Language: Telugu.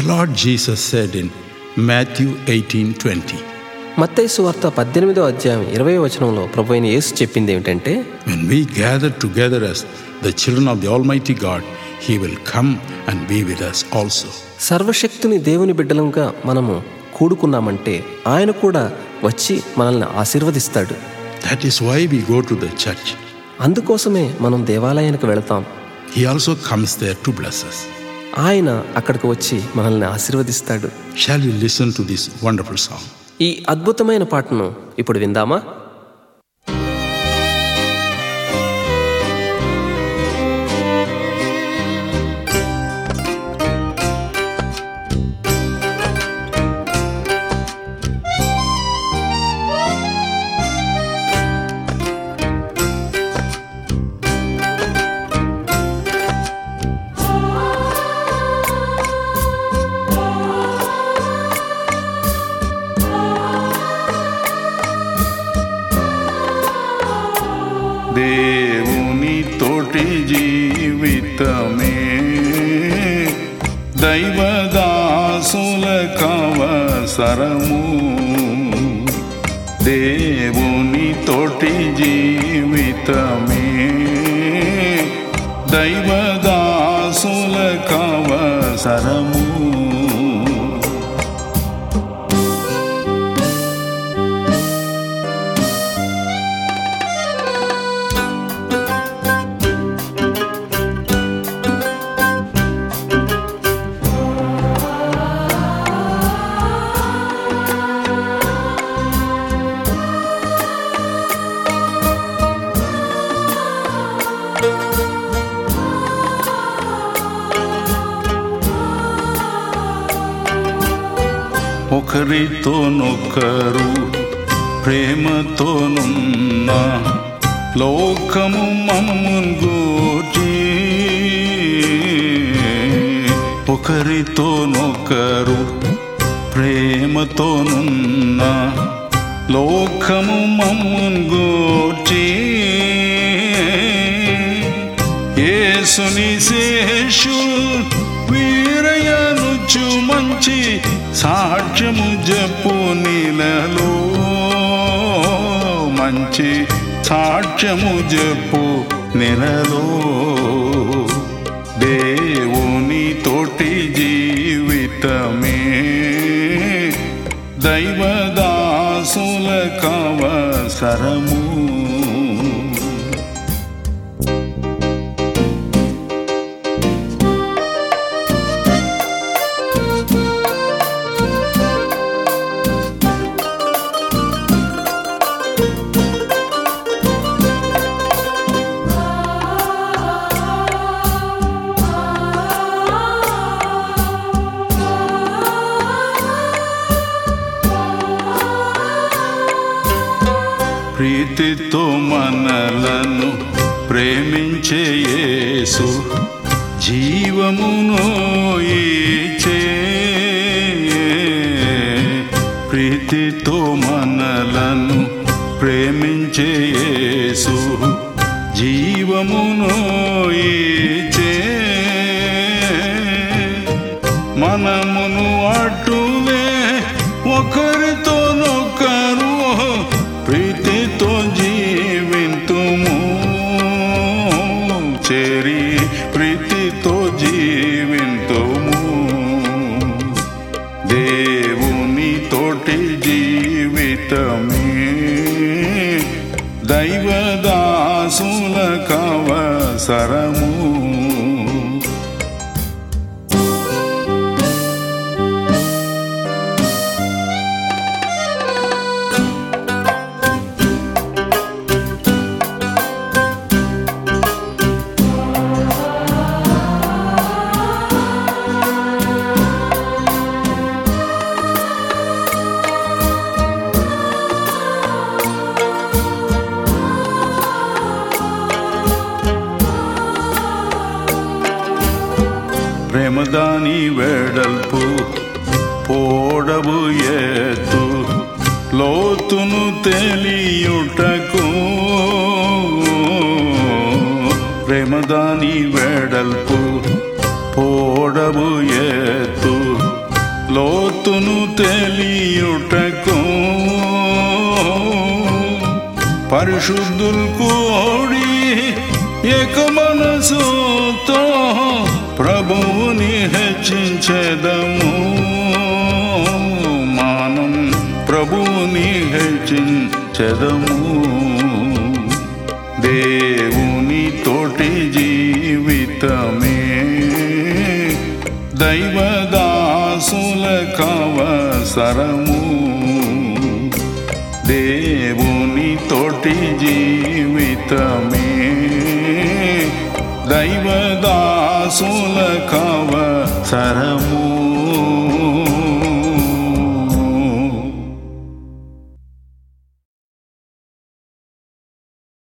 Lord Jesus said in Matthew 18:20, మత్తయి సువార్త పద్దెనిమిదో అధ్యాయం ఇరవై వచనంలో ప్రభు అయిన యేసు చెప్పింది ఏమిటంటే When we gather together as the children of the Almighty God, He will come and be with us also. సర్వశక్తుని దేవుని బిడ్డలంగా మనము కూడుకున్నామంటే ఆయన కూడా వచ్చి మనల్ని ఆశీర్వదిస్తాడు That is why we go to the church. అందుకోసమే మనం దేవాలయానికి వెళతాం He also comes there to bless us. ఆయన అక్కడికి వచ్చి మనల్ని ఆశీర్వదిస్తాడు Shall we listen to this wonderful song? ఈ అద్భుతమైన పాటను ఇప్పుడు విందామా దేవుని తోటి జీవితమే దైవదాసుల కవసరము దేవుని తోటి జీవితమే దైవదాసుల కవసరము ఒకరితోనొకరు ప్రేమతోనున్న లోకము మమ్మున్ గూర్చి ఒకరితోనొకరు ప్రేమతోనున్న లోకము మమ్మున్ గూర్చి యేసుని శేషు వీరయనుచు మంచి సాక్ష్యము జపు నీలలో మంచి సాక్ష్యము జపు నెలలో దేవుని తోటి జీవితమే దైవదాసుల కవసరము ప్రీతితో మనలను ప్రేమించే యేసు జీవమును ఇచ్చే ప్రీతితో మనలను ప్రేమించే యేసు జీవమును ఇచ్చే మనమును అటులే ఒకరితోనొకరు ప్రీతితో జీవింతుము చేరి ప్రీతితో జీవింతుము దేవుని తోటి జీవితమే దైవదాసుల కవసరము ప్రేమదాని వెడల్పు పోడవు ఎత్తు లోతును తెలియుటకు ప్రేమదాని వెడల్పు పోడవు ఎత్తు లోతును తెలియుటకు పరిశుద్ధుల్ కూడి ఏక మనసుతో ప్రభువుని హెచ్చించెదము మానం ప్రభువుని హెచ్చించెదము దేవుని తోటి జీవితమే దైవదాసుల కవసరము దేవుని తోటి జీవితమే దైవదాసుల కవసరము